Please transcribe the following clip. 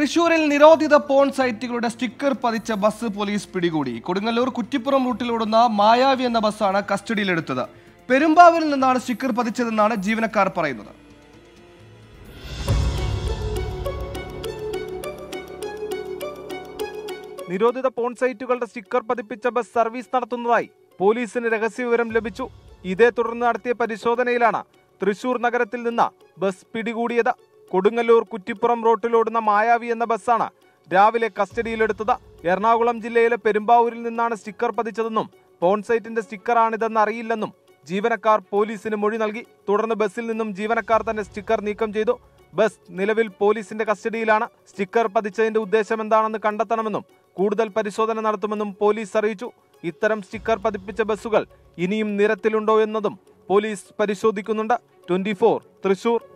തൃശൂരിൽ നിരോധിത പോൺ സൈറ്റുകളുടെ സ്റ്റിക്കർ പതിച്ച ബസ് പോലീസ് പിടികൂടി കൊടുങ്ങല്ലൂർ കുറ്റിപ്പുറം റൂട്ടിലോടുന്ന മായാവി എന്ന ബസ്സാണ് കസ്റ്റഡിയിലെടുത്തത് പെരുമ്പാവൂരിൽ നിന്നാണ് സ്റ്റിക്കർ പതിച്ചതെന്നാണ് ജീവനക്കാർ പറയുന്നത് നിരോധിത പോൺ സൈറ്റുകളുടെ സ്റ്റിക്കർ പതിപ്പിച്ച ബസ് സർവീസ് നടത്തുന്നതായി പോലീസിന് രഹസ്യവിവരം ലഭിച്ചു ഇതേ തുടർന്ന് നടത്തിയ പരിശോധനയിലാണ് തൃശൂർ നഗരത്തിൽ നിന്ന് ബസ് പിടികൂടിയത് കൊടുങ്ങല്ലൂർ കുറ്റിപ്പുറം റോട്ടിലോടുന്ന മായാവി എന്ന ബസ്സാണ് രാവിലെ കസ്റ്റഡിയിലെടുത്തത് എറണാകുളം ജില്ലയിലെ പെരുമ്പാവൂരിൽ നിന്നാണ് സ്റ്റിക്കർ പതിച്ചതെന്നും പോൺ സൈറ്റിന്റെ സ്റ്റിക്കറാണിതെന്ന് അറിയില്ലെന്നും ജീവനക്കാർ പോലീസിന് മൊഴി നൽകി തുടർന്ന് ബസ്സിൽ നിന്നും ജീവനക്കാർ തന്നെ സ്റ്റിക്കർ നീക്കം ചെയ്തു ബസ് നിലവിൽ പോലീസിന്റെ കസ്റ്റഡിയിലാണ് സ്റ്റിക്കർ പതിച്ചതിന്റെ ഉദ്ദേശം എന്താണെന്ന് കണ്ടെത്തണമെന്നും കൂടുതൽ പരിശോധന നടത്തുമെന്നും പോലീസ് അറിയിച്ചു ഇത്തരം സ്റ്റിക്കർ പതിപ്പിച്ച ബസ്സുകൾ ഇനിയും നിരത്തിലുണ്ടോ എന്നതും പോലീസ് പരിശോധിക്കുന്നുണ്ട് ട്വന്റി തൃശൂർ